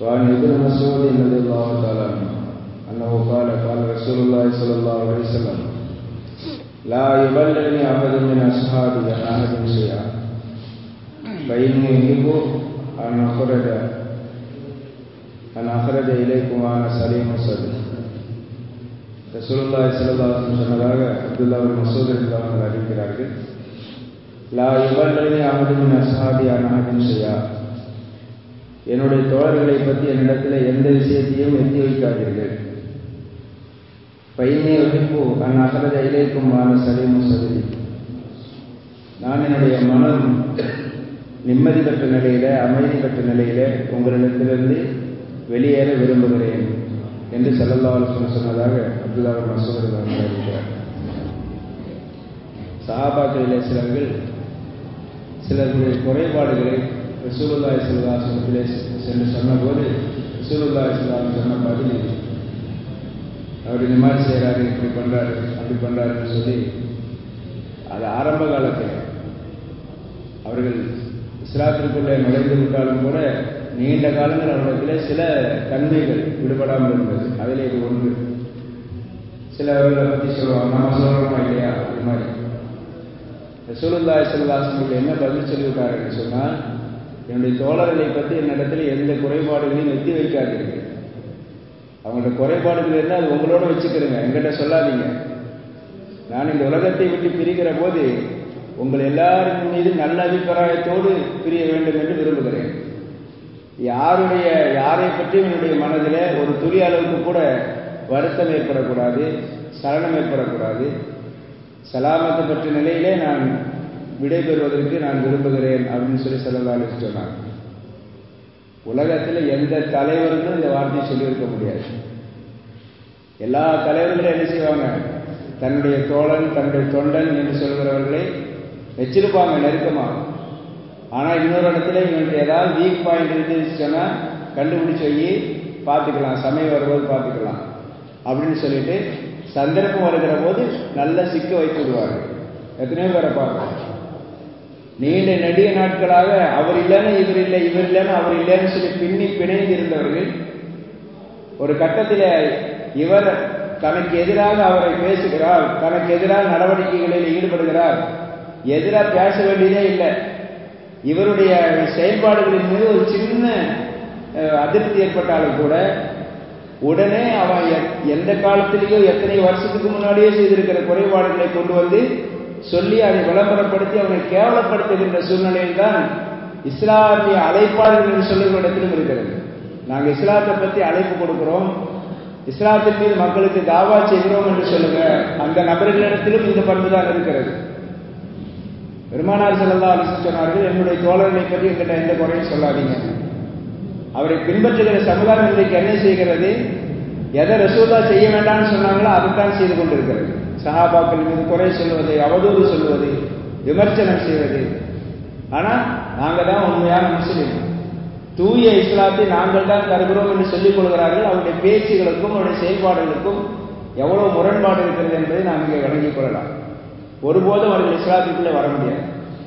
وعن ابن مسعود رضي الله تعالى عنه أنه قال قال رسول الله صلى الله عليه وسلم لا يبلغني أحد من أصحابي عن أحد شيئا فإني أحب أن أخرج أن أخرج إليكم وأنا سليم الصدر ரசூலுல்லாஹி ஸல்லல்லாஹு அலைஹி சொன்னதாக அப்துல்லா பின் மசூத் ரலியல்லாஹு அறிவிக்கிறார்கள் லா யுபல்லி அஹது மின் அஸ்ஹாபி அன் அஹதின் ஷையா என்னுடைய தோழர்களை பற்றி என்னிடத்தில் எந்த விஷயத்தையும் எத்தி வைக்காதீர்கள் பையனே வகிப்பு அன் அகரத இலைக்கும் வான சலீமு சதுரி நான் என்னுடைய மனம் நிம்மதி பெற்ற நிலையில அமைதி பெற்ற நிலையில உங்களிடத்திலிருந்து வெளியேற விரும்புகிறேன் என்று செல்லல்லாவல் சொன்னதாக அப்துல்லா மசூதர் அறிவிக்கிறார் சஹாபாக்களிலே சிலர்கள் சிலருடைய குறைபாடுகளை ரசூலுல்லாய் சிலதாசனத்திலே சென்று சொன்னபோது ரசூலுல்லாய் சிலாசன் சொன்ன பதில் அவர் இந்த மாதிரி செய்கிறாரு இப்படி பண்ணுறாரு அப்படி பண்ணுறாருன்னு சொல்லி அது ஆரம்ப காலத்தில் அவர்கள் இஸ்லாத்திற்குள்ளே நுழைந்து விட்டாலும் கூட நீண்ட காலங்கள் அவரிடத்தில் சில தன்மைகள் விடுபடாமல் இருந்தது அதில் இது ஒன்று சிலவர்களை பற்றி சொல்லுவாங்க நம்ம சொல்கிறோமா இல்லையா அது மாதிரி ரசூலுல்லாய் செல்வாசனுக்கு என்ன பதில் சொல்லிவிட்டார் என்று சொன்னால் என்னுடைய தோழர்களை பற்றி என்னிடத்தில் எந்த குறைபாடுகளையும் எத்தி வைக்காதீர்கள் அவங்களோட குறைபாடுகள் இருந்தால் அது உங்களோட வச்சுக்கிறேங்க எங்கிட்ட சொல்லாதீங்க நான் இந்த உலகத்தை விட்டு பிரிக்கிற போது உங்கள் எல்லாருக்கும் மீது நல்ல அபிப்பிராயத்தோடு பிரிய வேண்டும் என்று விரும்புகிறேன் யாருடைய யாரை பற்றியும் என்னுடைய மனதில் ஒரு துளி அளவுக்கு கூட வருத்தம் ஏற்படக்கூடாது சலனம் ஏற்படக்கூடாது சலாமத்தை பற்ற நிலையிலே நான் விடைபெறுவதற்கு நான் விரும்புகிறேன் அப்படின்னு சொல்லி செல்லலாலு சொன்னாங்க உலகத்தில் எந்த தலைவர்களும் இந்த வார்த்தையை சொல்லியிருக்க முடியாது எல்லா தலைவர்களும் என்ன செய்வாங்க தன்னுடைய தோழன் தன்னுடைய தொண்டன் என்று சொல்கிறவர்களை வச்சிருப்பாங்க நெருக்கமாக ஆனால் இன்னொரு இடத்துல இவனுக்கு ஏதாவது வீக் பாயிண்ட் இருந்துச்சு சொன்னால் கண்டுபிடிச்சி வை பார்த்துக்கலாம் சமயம் வரும்போது பார்த்துக்கலாம் அப்படின்னு சொல்லிட்டு சந்தர்ப்பம் வருகிற போது நல்ல சிக்க வைத்து விடுவார்கள் எத்தனையோ பேரை பார்க்கலாம் நீண்ட நெடிய நாட்களாக அவர் இல்லைன்னு இவர் இல்லை இவர் இல்லைன்னு அவர் இல்லைன்னு சொல்லி பின்னி பிணைந்து இருந்தவர்கள் ஒரு கட்டத்தில் இவர் தனக்கு எதிராக அவரை பேசுகிறார் தனக்கு எதிராக நடவடிக்கைகளில் ஈடுபடுகிறார் எதிராக பேச வேண்டியதே இல்லை இவருடைய செயல்பாடுகளின் மீது ஒரு சின்ன அதிருப்தி ஏற்பட்டாலும் கூட உடனே அவன் எந்த காலத்திலேயோ எத்தனை வருஷத்துக்கு முன்னாடியே செய்திருக்கிற குறைபாடுகளை கொண்டு வந்து சொல்லி அதை விளம்பரப்படுத்தி அவனை கேவலப்படுத்துகின்ற சூழ்நிலையில் தான் இஸ்லாமிய அழைப்பாளர்கள் என்று சொல்லுகிற இடத்திலும் இருக்கிறது நாங்கள் இஸ்லாத்தை பற்றி அழைப்பு கொடுக்கிறோம் இஸ்லாத்தின் மீது மக்களுக்கு தாவா செய்கிறோம் என்று சொல்லுங்க அந்த நபர்களிடத்திலும் இந்த பண்பு தான் இருக்கிறது பெருமானார் செல்லல்லா அலிசு சொன்னார்கள் என்னுடைய தோழர்களை பற்றி எங்கிட்ட எந்த குறையும் சொல்லாதீங்க அவரை பின்பற்றுகிற சமுதாயம் இன்றைக்கு என்ன செய்கிறது எதை ரசூல்லா செய்ய வேண்டாம்னு சொன்னாங்களோ அதைத்தான் செய்து கொண்டிருக்கிறது சஹாபாக்கள் மீது குறை சொல்வது அவதூறு சொல்வது விமர்சனம் செய்வது ஆனால் நாங்கள் தான் உண்மையான முஸ்லீம் தூய இஸ்லாத்தை நாங்கள் தான் தருகிறோம் என்று சொல்லிக் கொள்கிறார்கள் அவருடைய பேச்சுகளுக்கும் அவருடைய செயல்பாடுகளுக்கும் எவ்வளவு முரண்பாடு இருக்கிறது என்பதை நாம் இங்கே வழங்கிக் கொள்ளலாம் ஒருபோதும் அவர்கள் இஸ்லாத்திற்குள்ளே வர முடியாது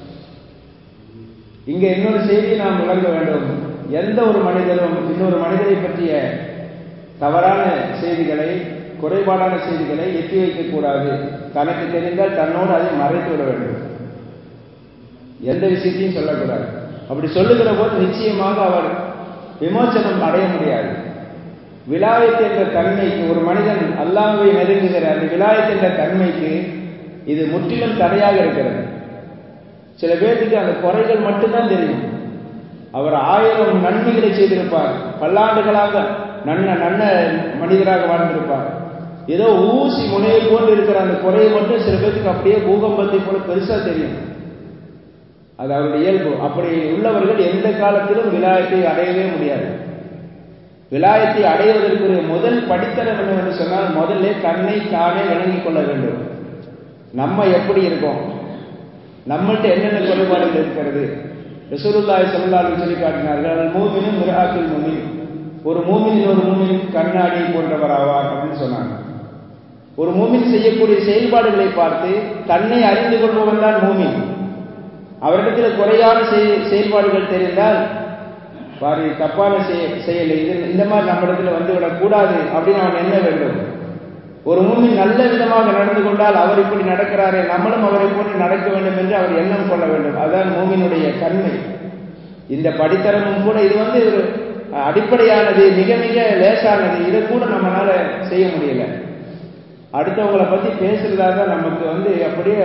இங்கே இன்னொரு செய்தியை நாம் விளங்க வேண்டும் எந்த ஒரு மனிதரும் இன்னொரு மனிதரை பற்றிய தவறான செய்திகளை குறைபாடான செய்திகளை எட்டி வைக்கக்கூடாது தனக்கு தெரிந்தால் தன்னோடு அதை மறைத்து விட வேண்டும் எந்த விஷயத்தையும் சொல்லக்கூடாது அப்படி சொல்லுகிற போது நிச்சயமாக அவர் விமோச்சனம் அடைய முடியாது விலாயத் என்ற தன்மைக்கு ஒரு மனிதன் அல்லாஹ்வை நெருங்குகிற அந்த விலாயத் என்ற தன்மைக்கு இது முற்றிலும் தடையாக இருக்கிறது சில பேர்த்துக்கு அந்த குறைகள் மட்டும்தான் தெரியும் அவர் ஆயிரம் நன்மைகளை செய்திருப்பார் பல்லாண்டுகளாக நன்ன நன்ன மனிதராக வாழ்ந்திருப்பார் ஏதோ ஊசி முனையை போன்று இருக்கிற அந்த குறையை மட்டும் சில பேருக்கு அப்படியே பூகம்பத்தை போல பெருசா தெரியும் அது அவருடைய இயல்பு அப்படி உள்ளவர்கள் எந்த காலத்திலும் விலாயத்தை அடையவே முடியாது விலாயத்தை அடைவதற்குரிய முதல் படித்தரம் என்னவென்று சொன்னால் முதல்ல தன்னை தானே விளங்கிக் கொள்ள வேண்டும் நம்ம எப்படி இருக்கோம் நம்மள்ட்ட என்னென்ன குறைபாடுகள் இருக்கிறது ரசூலுல்லாய் சொல்லலாலும் சொல்லி காட்டினார்கள் மூமினும் மிராக்கில் மூமின் ஒரு மூமின் ஒரு மூமின் கண்ணாடி போன்றவர் ஆவார் அப்படின்னு சொன்னாங்க ஒரு மூமின் செய்யக்கூடிய செயல்பாடுகளை பார்த்து தன்னை அறிந்து கொள்பவன் தான் மூமின் அவரிடத்தில் குறையான செயல்பாடுகள் தெரிந்தால் பாரு தப்பான செயல் இது இந்த மாதிரி நம்ம இடத்துல வந்து விடக்கூடாது அப்படின்னு அவன் எண்ண வேண்டும் ஒரு மூமின் நல்ல விதமாக நடந்து கொண்டால் அவர் இப்படி நடக்கிறாரே நம்மளும் அவரை போன்று நடக்க வேண்டும் என்று அவர் எண்ணம் கொள்ள வேண்டும் அதுதான் மூமினுடைய தன்மை இந்த படித்தரமும் கூட இது வந்து ஒரு அடிப்படையானது மிக மிக லேசானது இதை கூட நம்மளால செய்ய முடியல அடுத்தவங்களை பத்தி பேசுறதா தான் நமக்கு வந்து அப்படியே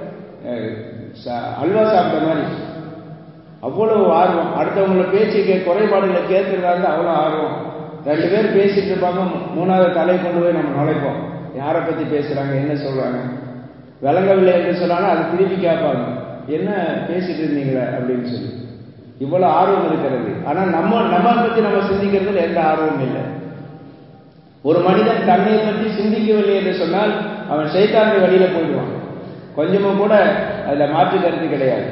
அல்வா சாப்பிட்ட மாதிரி அவ்வளவு ஆர்வம் அடுத்தவங்கள பேச்சு குறைபாடுகளை கேட்கறதா இருந்தால் அவ்வளோ ஆர்வம் ரெண்டு பேர் பேசிட்டு இருப்பாங்க மூணாவது தலை கொண்டு போய் நம்ம நுழைப்போம் யாரை பத்தி பேசுறாங்க என்ன சொல்றாங்க விளங்கவில்லை என்று சொன்னாலும் அதை திருப்பி கேட்பாங்க என்ன பேசிட்டு இருந்தீங்களே அப்படின்னு சொல்லி இவ்வளவு ஆர்வம் இருக்கிறது ஆனா நம்ம நம்ம பத்தி நம்ம சிந்திக்கிறதுல எந்த ஆர்வமும் இல்லை ஒரு மனிதன் தன்னை பற்றி சிந்திக்கவில்லை என்று சொன்னால் அவன் சைத்தானுடைய வழியில போயிடுவான் கொஞ்சமும் கூட அதுல மாற்று கருத்து கிடையாது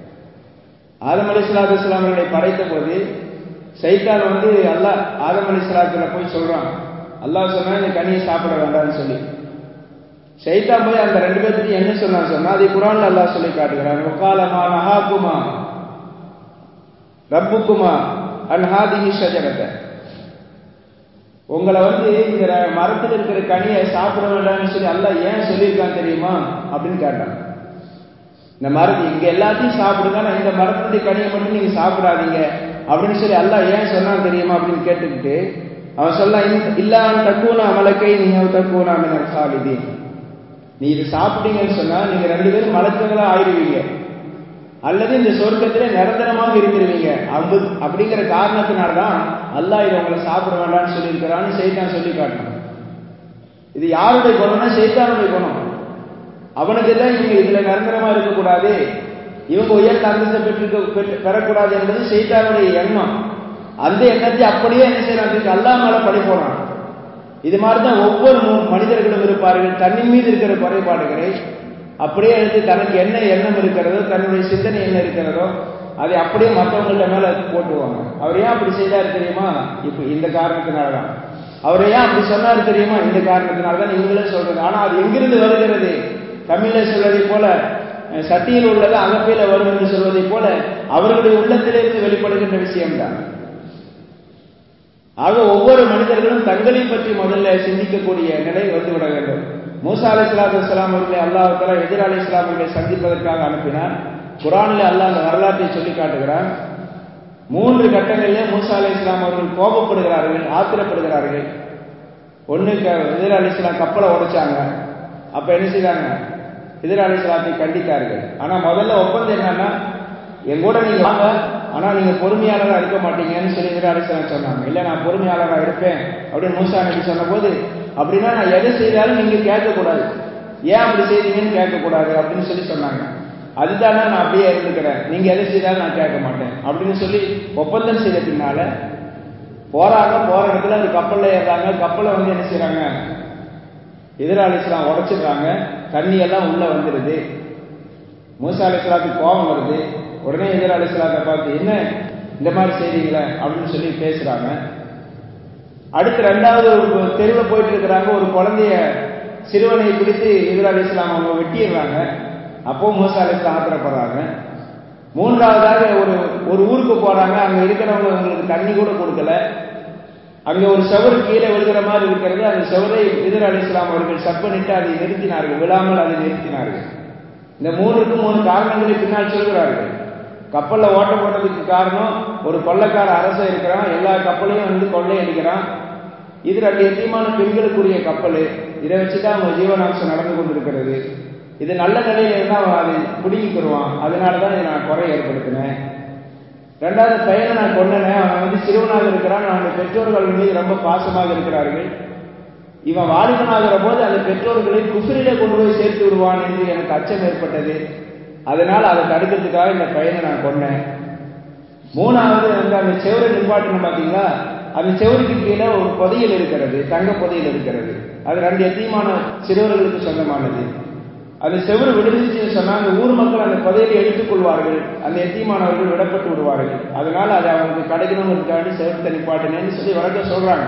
ஆதம் அலி சலாத்து இஸ்லாமர்களை படைத்த போது சைத்தான் வந்து அல்லா ஆதம் அலி சலாத்துல போய் சொல்றான் அல்லாஹ் சொன்னா இந்த கனியை சாப்பிட வேண்டாம்னு சொல்லி சைத்தான் போய் அந்த ரெண்டு பேர்த்தையும் என்ன சொன்னா சொன்னா அதை குரான்ல அல்லாஹ் சொல்லி காட்டுகிறான் ஒகாலமா நஹாக்குமா ரப்புக்குமா அன்ஹாதிஹி ஷஜரத்தை உங்களை வந்து இந்த மரத்தில் இருக்கிற கனியை சாப்பிட வேண்டாம்னு சொல்லி அல்ல ஏன் சொல்லியிருக்கான் தெரியுமா அப்படின்னு கேட்டான் இந்த மரத்து இங்க எல்லாத்தையும் சாப்பிடுங்க நான் இந்த மரத்துடைய கனியை மட்டும் நீங்க சாப்பிடாதீங்க அப்படின்னு சொல்லி அல்ல ஏன் சொன்னான் தெரியுமா அப்படின்னு கேட்டுக்கிட்டு அவன் சொல்ல இல்லாம தக்குவனா மலக்கை நீங்க தக்குவனா மினர் சாலிதி நீ இது சாப்பிட்டீங்கன்னு சொன்னா நீங்க ரெண்டு பேரும் மலக்குகளா ஆயிடுவீங்க அல்லது இந்த சொர்க்கத்திலே நிரந்தரமாக இருந்துருவீங்க அப்படிங்கிற காரணத்தினால்தான் அல்லாஹ் இதை உங்களை சாப்பிட வேண்டாம்னு சொல்லியிருக்கிறான்னு செய்தான் சொல்லி காட்டணும் இது யாருடைய குணம்னா செய்தானுடைய குணம் அவனுக்கு தான் இவங்க இதுல நிரந்தரமா இருக்கக்கூடாது இவங்க உயர்ந்த அந்தஸ்தை பெற்றிருக்க பெறக்கூடாது என்பது செய்தானுடைய எண்ணம் அந்த எண்ணத்தை அப்படியே என்ன செய்யறாங்க அல்லா மேல படி போறான் இது மாதிரி தான் ஒவ்வொரு மனிதர்களும் இருப்பார்கள் தன்னின் மீது இருக்கிற குறைபாடுகளை அப்படியே எடுத்து தனக்கு என்ன எண்ணம் இருக்கிறதோ தன்னுடைய சிந்தனை என்ன இருக்கிறதோ அதை அப்படியே மற்றவங்கள்ட்ட மேல போட்டுவாங்க அவர் ஏன் அப்படி செய்தார் தெரியுமா இப்ப இந்த காரணத்தினாலதான் அவர் ஏன் அப்படி சொன்னார் தெரியுமா இந்த காரணத்தினால்தான் இவங்களே சொல்றது ஆனா அது எங்கிருந்து வருகிறது தமிழ்ல சொல்வதை போல சட்டியில் உள்ளது அகப்பையில வரும் என்று சொல்வதை போல அவர்களுடைய உள்ளத்திலிருந்து வெளிப்படுகின்ற விஷயம்தான் ஆக ஒவ்வொரு மனிதர்களும் தங்களை பற்றி முதல்ல சிந்திக்கக்கூடிய நிலை வந்துவிட வேண்டும் மூசா அலி இஸ்லாத்து இஸ்லாம் அவர்களை அல்லாஹால எதிர் அலி இஸ்லாம் அவர்களை சந்திப்பதற்காக அனுப்பினார் குரானில் அல்லாஹ் அந்த வரலாற்றை சொல்லி காட்டுகிறான் மூன்று கட்டங்களிலே மூசா அலி இஸ்லாம் அவர்கள் கோபப்படுகிறார்கள் ஆத்திரப்படுகிறார்கள் ஒன்று எதிர் அலி இஸ்லாம் கப்பலை உடைச்சாங்க அப்ப என்ன செய்தாங்க எதிர் அலி இஸ்லாத்தை கண்டித்தார்கள் ஆனா முதல்ல ஒப்பந்தம் என்னன்னா என் கூட நீங்க வாங்க ஆனா நீங்க பொறுமையாளரா இருக்க மாட்டீங்கன்னு சொல்லி எதிர் அலி இஸ்லாம் சொன்னாங்க இல்ல நான் பொறுமையாளரா இருப்பேன் அப்படின்னு மூசா நபி சொன்ன போது அப்படின்னா நான் எதை செய்தாலும் நீங்க கேட்கக்கூடாது ஏன் அப்படி செய்தீங்கன்னு கேட்கக்கூடாது அப்படின்னு சொல்லி சொன்னாங்க அதுதானே நான் அப்படியே இருந்துக்கிறேன் நீங்க எதை செய்தாலும் நான் கேட்க மாட்டேன் அப்படின்னு சொல்லி ஒப்பந்தம் செய்த பின்னால போறாங்க போற இடத்துல அந்த கப்பல்ல ஏறாங்க கப்பலை வந்து என்ன செய்யறாங்க எதிராளிஸ்லாம் உடைச்சிடுறாங்க தண்ணி எல்லாம் உள்ள வந்துடுது மூசா அலிஸ்லாத்துக்கு கோபம் வருது உடனே எதிராளிஸ்லாத்தை பார்த்து என்ன இந்த மாதிரி செய்றீங்களே அப்படின்னு சொல்லி பேசுறாங்க அடுத்து ரெண்டாவது ஒரு தெருவில் போயிட்டு இருக்கிறாங்க ஒரு குழந்தைய சிறுவனை பிடித்து எதிராளி இஸ்லாம் அவங்க வெட்டிடுறாங்க அப்போ மூசா அலி இஸ்லாம் ஆத்திரப்படுறாங்க மூன்றாவதாக ஒரு ஒரு ஊருக்கு போறாங்க அங்க இருக்கிறவங்க உங்களுக்கு தண்ணி கூட கொடுக்கல அங்க ஒரு செவரு கீழே விழுகிற மாதிரி இருக்கிறது அந்த செவரை எதிர் அலி இஸ்லாம் அவர்கள் சப்பனிட்டு அதை நிறுத்தினார்கள் விழாமல் அதை நிறுத்தினார்கள் இந்த மூணுக்கு மூணு காரணங்களை பின்னால் சொல்கிறார்கள் கப்பல்ல ஓட்ட போட்டதுக்கு காரணம் ஒரு கொள்ளைக்கார அரசன் இருக்கிறான் எல்லா கப்பலையும் வந்து கொள்ளையடிக்கிறான் இது ரெண்டு எத்தியமான பெண்களுக்குரிய கப்பல் இதை வச்சுதான் அவங்க ஜீவனாம்சம் நடந்து கொண்டிருக்கிறது இது நல்ல நிலையில இருந்தா அவன் அதை பிடுங்கிக்கிடுவான் அதனாலதான் இதை நான் குறை ஏற்படுத்தினேன் ரெண்டாவது பையனை நான் கொண்டனேன் அவன் வந்து சிறுவனாக இருக்கிறான் அவனுடைய பெற்றோர்கள் மீது ரொம்ப பாசமாக இருக்கிறார்கள் இவன் வாலிபனாகிற போது அந்த பெற்றோர்களை குஃபரிலே கொண்டு போய் சேர்த்து விடுவான் என்று எனக்கு அச்சம் ஏற்பட்டது அதனால அதை தடுக்கிறதுக்காக இந்த பையனை நான் கொன்னேன் மூணாவது வந்து அந்த செவரை நிப்பாட்டணும் பாத்தீங்களா அந்த செவருக்கு கீழே ஒரு புதையல் இருக்கிறது தங்க புதையல் இருக்கிறது அது ரெண்டு எத்தியமான சிறுவர்களுக்கு சொந்தமானது அந்த செவரு விடுவிச்சுன்னு சொன்னா அந்த ஊர் மக்கள் அந்த புதையலை எடுத்துக் கொள்வார்கள் அந்த எத்தியமானவர்கள் விடப்பட்டு விடுவார்கள் அதனால அதை அவங்களுக்கு கிடைக்கணுங்கிறதுக்காண்டி செவத்தை நிப்பாட்டினேன்னு சொல்லி வழக்க சொல்றாங்க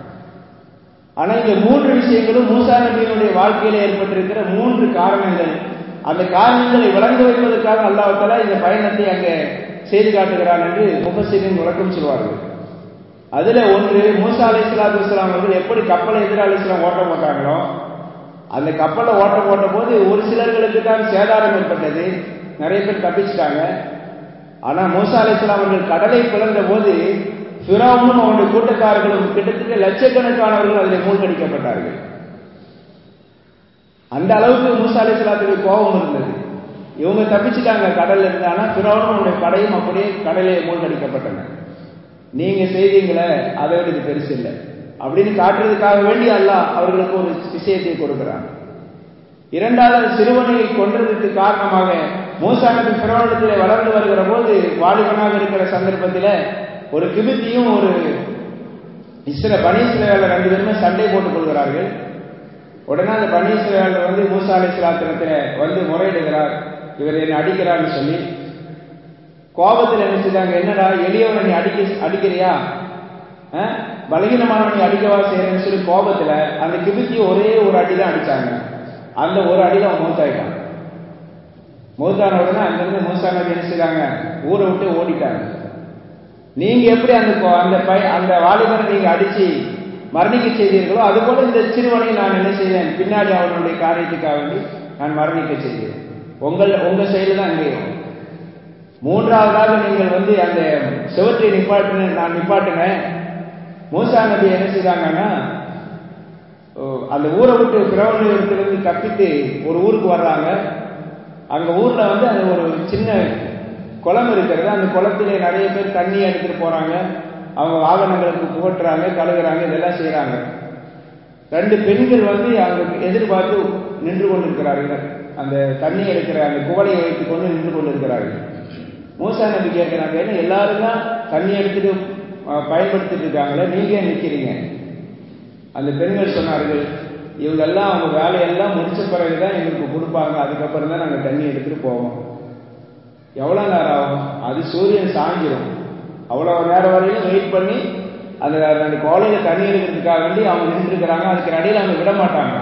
ஆனா இந்த மூன்று விஷயங்களும் மூசா நபியினுடைய வாழ்க்கையில ஏற்பட்டிருக்கிற மூன்று காரணங்கள் அந்த காரணங்களை விளங்க வைப்பதற்காக அல்லாஹால இந்த பயணத்தை அங்கே செய்து காட்டுகிறான் என்று முகசிரின் விளக்கம் சொல்வார்கள் அதுல ஒன்று மூசா அலி இஸ்லாத்து இஸ்லாம் அவர்கள் எப்படி கப்பலை எதிராளி இஸ்லாம் ஓட்ட போட்டாங்களோ அந்த கப்பலை ஓட்ட போட்ட போது ஒரு சிலர்களுக்கு தான் சேதாரம் ஏற்பட்டது நிறைய பேர் தப்பிச்சிட்டாங்க ஆனா மூசா அலி இஸ்லாம் அவர்கள் கடலை பிளந்த போது பிறவும் அவனுடைய கூட்டத்தார்களும் கிட்டத்தட்ட லட்சக்கணக்கானவர்கள் அதில் மூழ்கடிக்கப்பட்டார்கள் அந்த அளவுக்கு மூசா அலி இஸ்லாத்துக்கு கோபம் இருந்தது இவங்க தப்பிச்சுட்டாங்க கடல்ல இருந்து ஆனா பிறவனும் அவனுடைய படையும் அப்படியே கடலே மூழ்கடிக்கப்பட்டன நீங்க செய்தீங்களே அதை விட இது பெருசு இல்லை அப்படின்னு காட்டுறதுக்காக வேண்டி அல்ல அவர்களுக்கு ஒரு விஷயத்தை கொடுக்கிறான் இரண்டாவது சிறுவனை கொன்றதுக்கு காரணமாக மூசா நபி பிறவனத்தில் வளர்ந்து வருகிற போது வாலிபனாக இருக்கிற சந்தர்ப்பத்தில் ஒரு கிபித்தியும் ஒரு இஸ்ர பனீஸ்ரேல ரெண்டு பேருமே சண்டை போட்டுக் கொள்கிறார்கள் உடனே அந்த பனீஸ்ரேல வந்து மூசா அலி இஸ்லாத்திரத்தில் வந்து முறையிடுகிறார் இவர் என்னை அடிக்கிறான்னு சொல்லி கோபத்தில் என்ன செய்தாங்க என்னடா எளியவனை நீ அடிக்க அடிக்கிறியா பலகீனமானவனை அடிக்கவா செய்யறேன்னு சொல்லி கோபத்துல அந்த கிபித்தி ஒரே ஒரு அடி தான் அடிச்சாங்க அந்த ஒரு அடியில அவன் மூத்தாயிட்டான் மூத்தான உடனே அங்கிருந்து மூசா நபி என்ன செய்றாங்க ஊரை விட்டு ஓடிட்டாங்க நீங்க எப்படி அந்த அந்த பை அந்த வாலிபரை நீங்க அடிச்சு மரணிக்க செய்தீர்களோ அது போல இந்த சிறுவனை நான் என்ன செய்தேன் பின்னாடி அவனுடைய காரியத்துக்காக வேண்டி நான் மரணிக்க செய்தேன் உங்கள் உங்க செயல் தான் இங்கேயும் மூன்றாவதாக நீங்கள் வந்து அந்த சிவற்றை நிப்பாட்டின நான் நிப்பாட்டினேன் மூசா நபி என்ன செய்தாங்கன்னா அந்த ஊரை விட்டு பிரவணிலிருந்து தப்பித்து ஒரு ஊருக்கு வர்றாங்க அங்க ஊர்ல வந்து அது ஒரு சின்ன குளம் இருக்கிறது அந்த குளத்திலே நிறைய பேர் தண்ணி எடுத்துட்டு போறாங்க அவங்க வாகனங்களுக்கு புகட்டுறாங்க கழுகுறாங்க இதெல்லாம் செய்யறாங்க ரெண்டு பெண்கள் வந்து அங்க எதிர்பார்த்து நின்று கொண்டிருக்கிறார்கள் அந்த தண்ணி எடுக்கிற அந்த குவலையை வைத்துக் கொண்டு நின்று கொண்டிருக்கிறார்கள் மூசா நபி கேட்கிறாங்க ஏன்னா எல்லாரும் தான் தண்ணி எடுத்துட்டு பயன்படுத்திட்டு இருக்காங்களே நீங்க ஏன் நிக்கிறீங்க அந்த பெண்கள் சொன்னார்கள் இவங்க எல்லாம் அவங்க வேலையெல்லாம் முடிச்ச பிறகுதான் எங்களுக்கு கொடுப்பாங்க அதுக்கப்புறம் தான் நாங்கள் தண்ணி எடுத்துட்டு போவோம் எவ்வளோ நேரம் ஆகும் அது சூரியன் சாஞ்சிரும் அவ்வளோ நேரம் வரையும் வெயிட் பண்ணி அந்த அந்த கோலையில தண்ணி எடுக்கிறதுக்காக வேண்டி அவங்க நின்றுருக்கிறாங்க அதுக்கு இடையில அவங்க விட மாட்டாங்க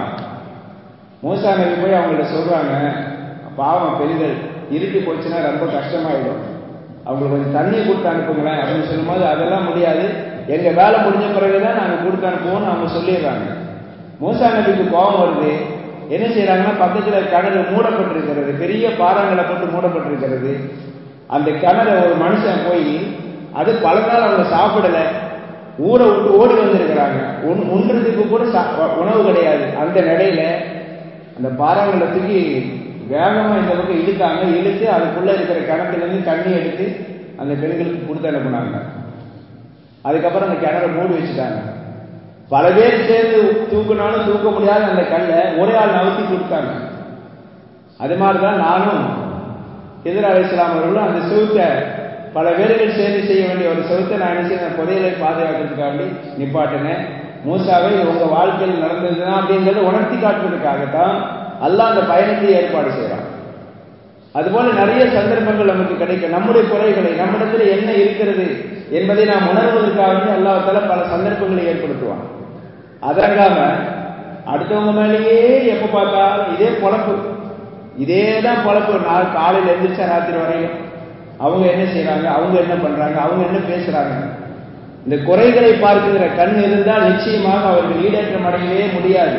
மூசா நபி போய் அவங்கள்ட்ட சொல்றாங்க பாவம் பெண்கள் இருட்டி போச்சுன்னா ரொம்ப கஷ்டமாயிடும் அவங்களுக்கு கொஞ்சம் தண்ணி கொடுத்து அனுப்புங்களேன் அப்படின்னு சொல்லும்போது அதெல்லாம் முடியாது எங்க வேலை முடிஞ்ச பிறகுதான் நாங்க கொடுத்து அனுப்புவோம்னு அவங்க சொல்லிடுறாங்க மூசா நபிக்கு கோபம் வருது என்ன செய்யறாங்கன்னா பக்கத்துல கிணறு மூடப்பட்டிருக்கிறது பெரிய பாறாங்களை போட்டு மூடப்பட்டிருக்கிறது அந்த கிணறு ஒரு மனுஷன் போய் அது பல நாள் அவங்க சாப்பிடல ஊரை விட்டு ஓடி வந்திருக்கிறாங்க உண்றதுக்கு கூட உணவு கிடையாது அந்த நிலையில அந்த பாறாங்களை தூக்கி வேகமா இந்த பக்கம் இழுத்தாங்க இழுத்து அதுக்குள்ள இருக்கிற கிணத்துல இருந்து தண்ணி எடுத்து அந்த பெண்களுக்கு கொடுத்து அனுப்புனாங்க அதுக்கப்புறம் அந்த கிணறை மூடி வச்சுட்டாங்க பல பேர் சேர்ந்து தூக்குனாலும் தூக்க முடியாத அந்த கல்லை ஒரே ஆள் நவுத்தி கொடுத்தாங்க அது மாதிரிதான் நானும் எதிர் அலி இஸ்லாம் அவர்களும் அந்த செவுத்தை பல பேர்கள் சேர்ந்து செய்ய வேண்டிய ஒரு செவுத்தை நான் என்ன செய்ய புதையலை பாதுகாக்கிறதுக்காண்டி நிப்பாட்டினேன் மூசாவை உங்க வாழ்க்கையில் நடந்ததுதான் அப்படிங்கறத உணர்த்தி காட்டுவதற்காகத்தான் அல்லாஹ் அந்த பயணத்தை ஏற்பாடு செய்யறான் அதுபோல நிறைய சந்தர்ப்பங்கள் நமக்கு கிடைக்கும் நம்முடைய குறைகளை நம்மிடத்தில் என்ன இருக்கிறது என்பதை நாம் உணர்வதற்காக அல்லாஹால பல சந்தர்ப்பங்களை ஏற்படுத்துவான் அதற்காம அடுத்தவங்க மேலேயே எப்ப பார்த்தாலும் இதே பொழப்பு இதே தான் பொழப்பு நாள் காலையில் எழுந்திரிச்சா ராத்திரி வரையும் அவங்க என்ன செய்யறாங்க அவங்க என்ன பண்றாங்க அவங்க என்ன பேசுறாங்க இந்த குறைகளை பார்க்கிற கண் இருந்தால் நிச்சயமாக அவர்கள் ஈடேற்றம் அடையவே முடியாது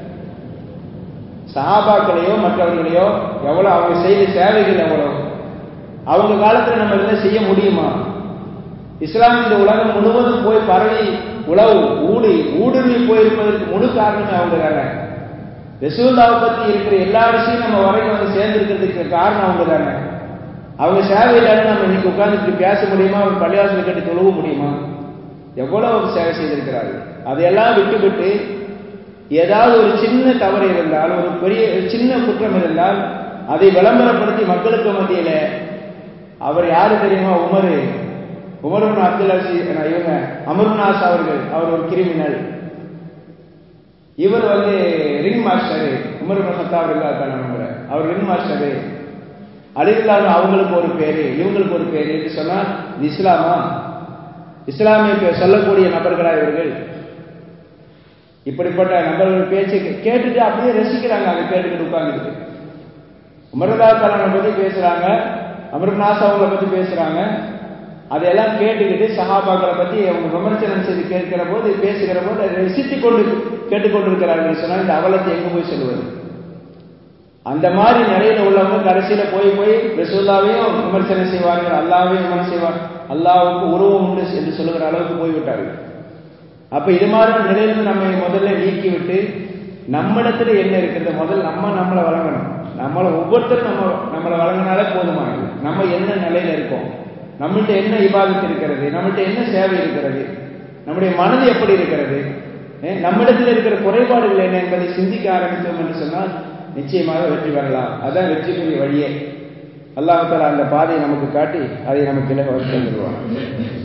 சஹாபாக்களையோ மற்றவர்களையோ எவ்வளவு அவங்க செய்த சேவைகள் எவ்வளவு அவங்க காலத்துல நம்ம என்ன செய்ய முடியுமா இஸ்லாம் இந்த உலகம் முழுவதும் போய் பரவி உழவு ஊடி ஊடுருவி போயிருப்பதற்கு முழு காரணமே அவங்க தானே ரசூல்லாவை பத்தி இருக்கிற எல்லா விஷயம் நம்ம வரைக்கும் வந்து சேர்ந்திருக்கிறதுக்கு காரணம் அவங்க தானே அவங்க சேவை இல்லாத நம்ம இன்னைக்கு உட்கார்ந்து பேச முடியுமா அவங்க பள்ளிவாசல் கட்டி தொழுவ முடியுமா எவ்வளவு சேவை செய்திருக்கிறார்கள் அதையெல்லாம் விட்டு விட்டு ஏதாவது ஒரு சின்ன தவறு இருந்தால் ஒரு பெரிய சின்ன குற்றம் இருந்தால் அதை விளம்பரப்படுத்தி மக்களுக்கு மத்தியில அவர் யாரு தெரியுமா உமரு உமருன் அப்துல் அசீஸ் இவங்க அமருன் ஆஸ் அவர்கள் அவர் ஒரு கிரிமினல் இவர் வந்து ரிங் மாஸ்டர் உமர் ஹத்தாப் இல்லாத அவர் ரிங் மாஸ்டர் அலிகுல்லாம அவங்களுக்கு ஒரு பேரு இவங்களுக்கு ஒரு பேரு என்று சொன்னா இது இஸ்லாமா இஸ்லாமிய சொல்லக்கூடிய நபர்களா இவர்கள் இப்படிப்பட்ட நபர்கள் பேச்சை கேட்டுட்டு அப்படியே ரசிக்கிறாங்க அதை கேட்டுக்கிட்டு உட்கார்ந்துட்டு உமரதா தலான பத்தி பேசுறாங்க அமர்நாஸ் அவங்கள பத்தி பேசுறாங்க அதையெல்லாம் கேட்டுக்கிட்டு சஹாபாக்களை பத்தி அவங்க விமர்சனம் செய்து கேட்கிற போது பேசுகிற போது அதை ரசித்துக் கொண்டு கேட்டுக்கொண்டிருக்கிறார்கள் சொன்னால் இந்த அவலத்தை எங்க போய் சொல்லுவது அந்த மாதிரி நிலையில உள்ளவங்க கடைசியில போய் போய் ரசூல்லாவையும் விமர்சனம் செய்வார்கள் அல்லாவையும் விமர்சனம் செய்வார் அல்லாவுக்கு உருவம் உண்டு என்று சொல்லுகிற அளவுக்கு போய்விட்டார்கள் அப்ப இது மாதிரி நிலையிலிருந்து நம்ம முதல்ல நீக்கிவிட்டு நம்மிடத்துல என்ன இருக்கிறது முதல்ல நம்ம நம்மளை வழங்கணும் நம்மளை ஒவ்வொருத்தரும் நம்ம நம்மளை வழங்கினாலே போதுமானது நம்ம என்ன நிலையில இருக்கோம் நம்மள்ட்ட என்ன இபாதத்து இருக்கிறது நம்மள்ட்ட என்ன சேவை இருக்கிறது நம்முடைய மனது எப்படி இருக்கிறது நம்மிடத்தில் இருக்கிற குறைபாடுகள் என்ன என்பதை சிந்திக்க ஆரம்பித்தோம் என்று சொன்னால் நிச்சயமாக வெற்றி பெறலாம் அதான் வெற்றிக்குரிய வழியே அல்லாஹால அந்த பாதையை நமக்கு காட்டி அதை நமக்கு இலக வருவான்